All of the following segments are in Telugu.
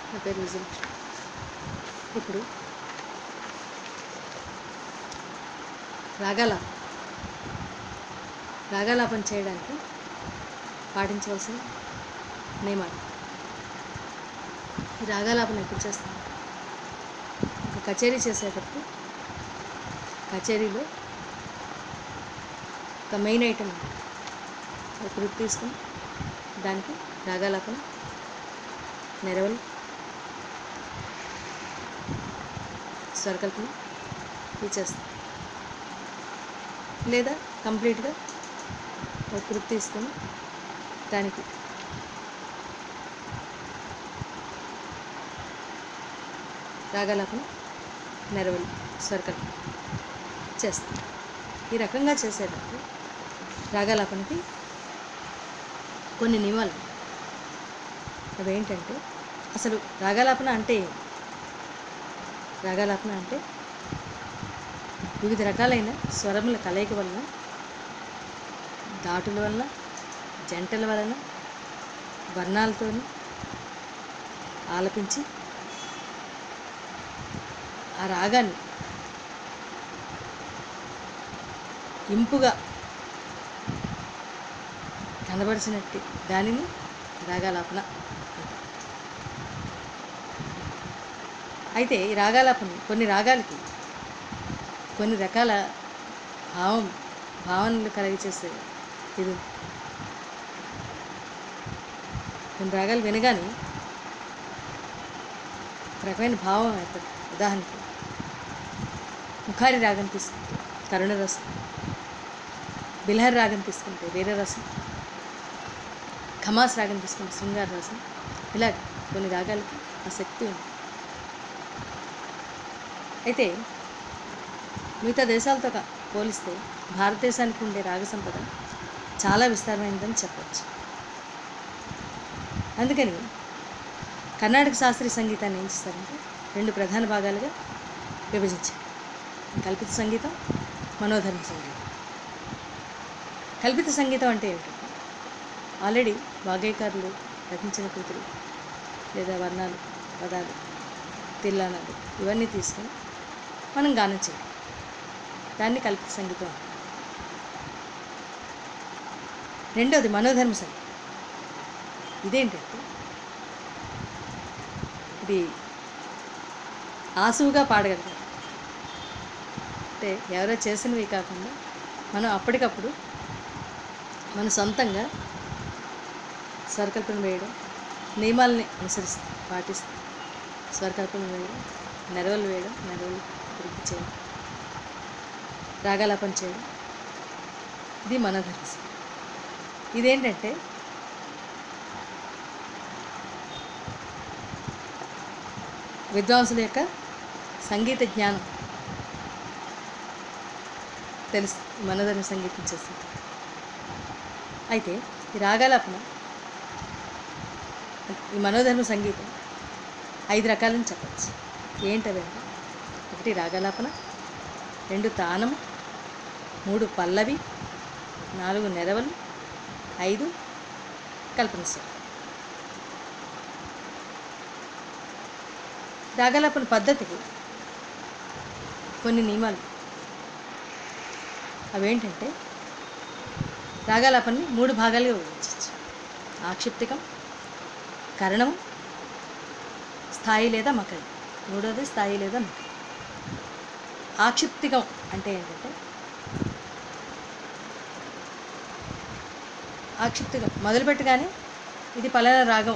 నా పేరు విజయలక్ష్మి ఇప్పుడు రాగాల రాగాలాపన చేయడానికి పాటించవలసిన నియమాలు ఈ రాగాలాపన ఎప్పుడు చేస్తాం ఒక కచేరీ చేసేటప్పుడు కచేరీలో ఒక మెయిన్ ఐటమ్ ఒక గ్రూప్ తీసుకుని దానికి రాగాలాపన నెరవలు స్వరకల్పన ఇవి చేస్తాం లేదా కంప్లీట్గా ఒక గ్రూప్ తీసుకొని దానికి రాగాలాపన నెరవలు స్వరకల్పన చేస్తాం ఈ రకంగా చేసేటప్పుడు రాగాలాపనకి కొన్ని నియమాలు ఉన్నాయి. అవి ఏంటంటే అసలు రాగాలాపన అంటే ఏమి? రాగాలాపన అంటే వివిధ రకాలైన స్వరముల కలయిక వలన దాటుల వలన జంటల వలన వర్ణాలతో ఆలపించి ఆ రాగాన్ని ఇంపుగా కనబరిచినట్టు దానిని రాగాలాపన అంటారు. అయితే ఈ రాగాలాపన కొన్ని రాగాలకి కొన్ని రకాల భావం భావనలు కలిగచేసే ఇది ఉంది. కొన్ని రాగాలు వినగానే ఒక రకమైన భావం ఏర్పడుతుంది ఉదాహరణకి ముఖారి రాగం తీసుకుంటే కరుణ రసం బిల్హర్ రాగం తీసుకుంటే వీర రసం ఖమాస్ రాగం తీసుకుంటే శృంగార రసం ఇలా కొన్ని రాగాలకి ఆ శక్తి ఉంది అయితే మిగతా దేశాలతో కా- పోలిస్తే భారతదేశానికి ఉండే రాగ సంపద చాలా విస్తారమైనదని చెప్పవచ్చు అందుకని కర్ణాటక శాస్త్రీయ సంగీతాన్ని ఏం చేస్తారంటే రెండు ప్రధాన భాగాలుగా విభజించారు కల్పిత సంగీతం మనోధర్మ సంగీతం కల్పిత సంగీతం అంటే ఏమిటంటే ఆల్రెడీ వాగ్గేయకారులు రచించిన కృతులు లేదా వర్ణాలు పదాలు తిల్లానాలు ఇవన్నీ తీసుకొని మనం గానం చేయాలి దాన్ని కల్పిత సంగీతం అంటారు. రెండోది మనోధర్మ సంగీతం ఇదేంటంటే ఇది ఆసువుగా పాడగలుగుతాం అంటే ఎవరో చేసినవి కాకుండా మనం అప్పటికప్పుడు మన సొంతంగా స్వరకల్పన వేయడం నియమాలని అనుసరిస్తాం పాటిస్తాం స్వరకల్పన వేయడం నెరవలు వేయడం నెరవలు వృద్ధి చేయడం రాగాలాపన చేయడం ఇది మనోధర్మ ఇదేంటంటే విద్వాంసుల యొక్క సంగీత జ్ఞానం తెలుసు మనోధర్మ సంగీతం చేస్తుంది అయితే ఈ రాగాలాపన ఈ మనోధర్మ సంగీతం ఐదు రకాలని చెప్పచ్చు ఏంటవి అంటే ఒకటి రాగాలాపన రెండు తానము మూడు పల్లవి నాలుగు నెరవలు ఐదు కల్పన స్వరం రాగాలాపన పద్ధతికి కొన్ని నియమాలు అవేంటంటే రాగాలాపనని మూడు భాగాలుగా విభజించవచ్చు ఆక్షిప్తికం కరణం స్థాయి లేదా మకరి మూడోది స్థాయి లేదా మకరి ఆక్షిప్తికం అంటే ఏంటంటే ఆక్షిప్తికం మొదలుపెట్టగానే ఇది పలానా రాగం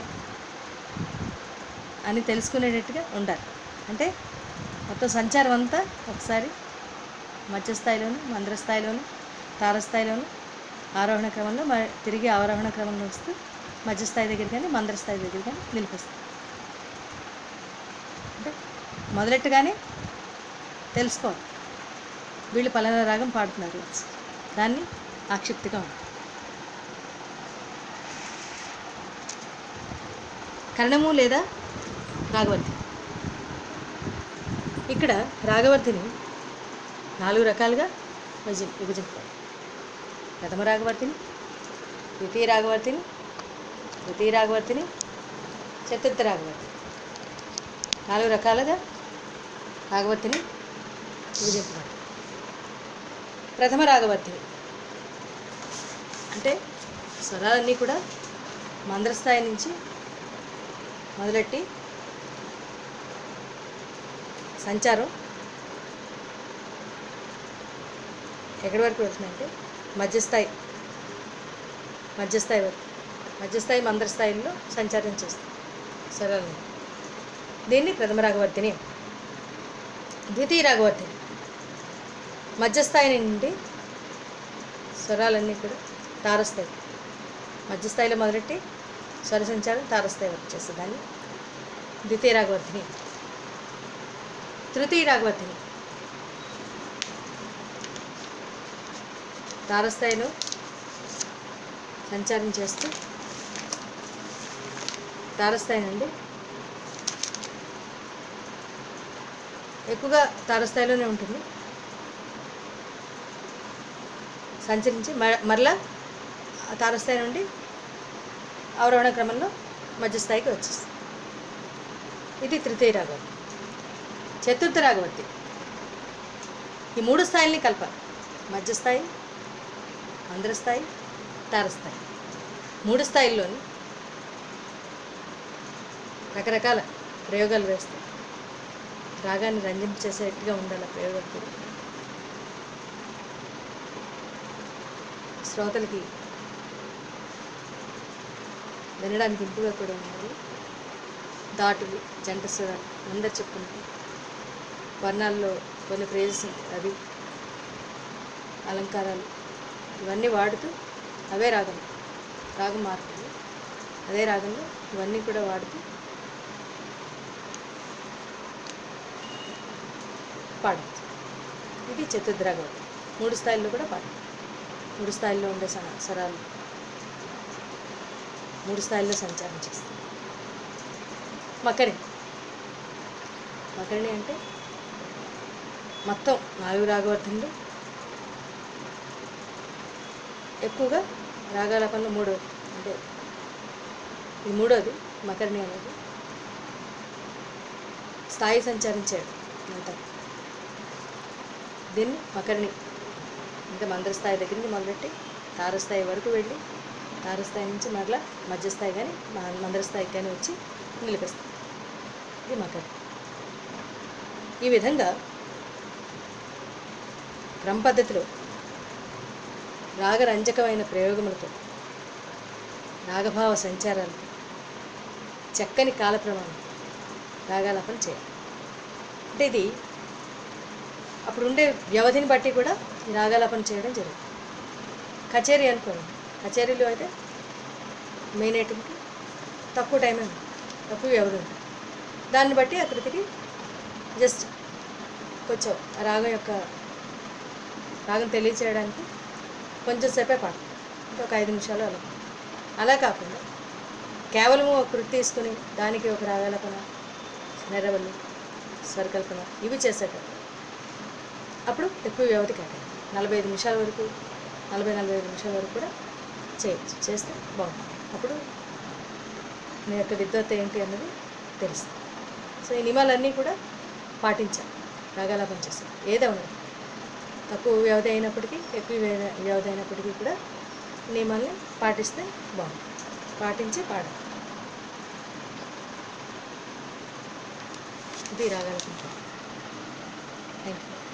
అని తెలుసుకునేటట్టుగా ఉండాలి అంటే మొత్తం సంచారం అంతా ఒకసారి మధ్యస్థాయిలోను మంద్రస్థాయిలోను తారస్థాయిలోను ఆరోహణ క్రమంలో మ- తిరిగి ఆరోహణ క్రమంలో వస్తూ మధ్యస్థాయి దగ్గర కానీ మంద్రస్థాయి దగ్గర కానీ నిలిపిస్తుంది అంటే మొదలెట్టగానే తెలుసుకోవాలి వీళ్ళు పలానా రాగం పాడుతున్నారు దాన్ని ఆక్షిప్తిగా ఉంటుంది కరణము లేదా రాగవర్తి ఇక్కడ రాగవర్తిని నాలుగు రకాలుగా విభజి విభజించారు ప్రథమ రాగవర్తిని ద్వితీయ రాగవర్తిని తృతీయ రాగవర్తిని చతుర్థ రాగవర్తిని నాలుగు రకాలుగా రాగవర్తిని విభజింపబడి ప్రథమ రాగవర్తిని అంటే స్వరాలన్నీ కూడా మంద్రస్థాయి నుంచి మొదలెట్టి సంచారం ఎక్కడి వరకు వెళ్తున్నాయంటే మధ్యస్థాయి మధ్యస్థాయి వరకు మధ్యస్థాయి మందరస్థాయిల్లో సంచారం చేస్తాయి స్వరాలని దీన్ని ప్రథమ రాగవర్తిని ద్వితీయ రాగవర్తిని మధ్యస్థాయి నుండి స్వరాలన్నీ కూడా తారస్థాయి మధ్యస్థాయిలో మొదలెట్టి స్వర సంచారం తారస్థాయి వరకు చేస్తుంది దాన్ని ద్వితీయ రాగవర్తిని తృతీయ రాగవర్తిని తారస్థాయిలో సంచారం చేస్తూ తారస్థాయి నుండి ఎక్కువగా తారస్థాయిలోనే ఉంటుంది సంచరించి మ- మరలా ఆ తారస్థాయి నుండి అవరోహణ క్రమంలో మధ్యస్థాయికి వచ్చేస్తుంది ఇది తృతీయ రాగవతి చతుర్థ రాగవతి ఈ మూడు స్థాయిల్ని కలపాలి మధ్యస్థాయి మంద్రస్థాయి తారస్థాయి మూడు స్థాయిల్లోని రకరకాల ప్రయోగాలు వేస్తాయి రాగాన్ని రంజించేసేట్టుగా ఉండాలి ఆ ప్రయోగాలు కూడా శ్రోతలకి వినడానికి ఇంపుగా కూడా ఉండాలి దాటులు జంట స్వరాలు అందరు చెప్పుకుంటారు వర్ణాల్లో కొన్ని ప్రేజెస్ అవి అలంకారాలు ఇవన్నీ వాడుతూ అవే రాగం రాగం మారుతుంది అదే రాగంలో ఇవన్నీ కూడా వాడుతూ పాడచ్చు ఇది చతుర్ద్రాగం మూడు స్థాయిల్లో కూడా పాడచ్చు మూడు స్థాయిల్లో ఉండే స- స్వరాలు మూడు స్థాయిల్లో సంచారం చేస్తాయి మకరి మకరిణి అంటే మొత్తం నాలుగు రాగవర్ధనలు ఎక్కువగా రాగాలపంలో మూడో అంటే ఇది మూడోది మకరిణి అనేది స్థాయి సంచారం చేయడం అంటారు దీన్ని మకరిణి అంటే మందరస్థాయి దగ్గర నుంచి మొదలెట్టి తారస్థాయి వరకు వెళ్ళి తారస్థాయి నుంచి మరలా మధ్యస్థాయి కానీ మ- మందరస్థాయికి కానీ వచ్చి నిలిపిస్తాయి ఇది మకరి ఈ విధంగా క్రమ పద్ధతిలో రాగరంజకమైన ప్రయోగములతో రాగభావ సంచారాలు చక్కని కాల ప్రమాణం రాగాలాపన చేయాలి అంటే ఇది అప్పుడు ఉండే వ్యవధిని బట్టి కూడా ఈ రాగాలాపన చేయడం జరుగుతుంది కచేరీ అనుకోండి కచేరీలో అయితే మెయిన్ ఐటమ్కి తక్కువ టైమే ఉంది తక్కువ వ్యవధి ఉంది దాన్ని బట్టి ఆ కృతికి జస్ట్ కొంచెం ఆ రాగం యొక్క రాగం తెలియచేయడానికి కొంచెం సేపే పాట అంటే ఒక ఐదు నిమిషాలు అలా అలా కాకుండా కేవలము ఒక కృతి తీసుకుని దానికి ఒక రాగాలపన నెరవల్లి స్వరకల్పన ఇవి చేసేటప్పుడు అప్పుడు ఎక్కువ వ్యవధి కాదు నలభై ఐదు నిమిషాల వరకు నలభై నలభై ఐదు నిమిషాల వరకు కూడా చేయొచ్చు చేస్తే బాగుంటుంది అప్పుడు మీ యొక్క విద్వత్ ఏంటి అన్నది తెలుస్తుంది సో ఈ నియమాలన్నీ కూడా పాటించాలి రాగాలాపం చేస్తాం ఏదో ఉండదు తక్కువ వ్యవధి అయినప్పటికీ ఎక్కువ వ్యవ- వ్యవధి అయినప్పటికీ కూడా నియమాల్ని పాటిస్తే బాగుంటుంది పాటించి పాడాలి ఇది రాగాలపం థ్యాంక్ యూ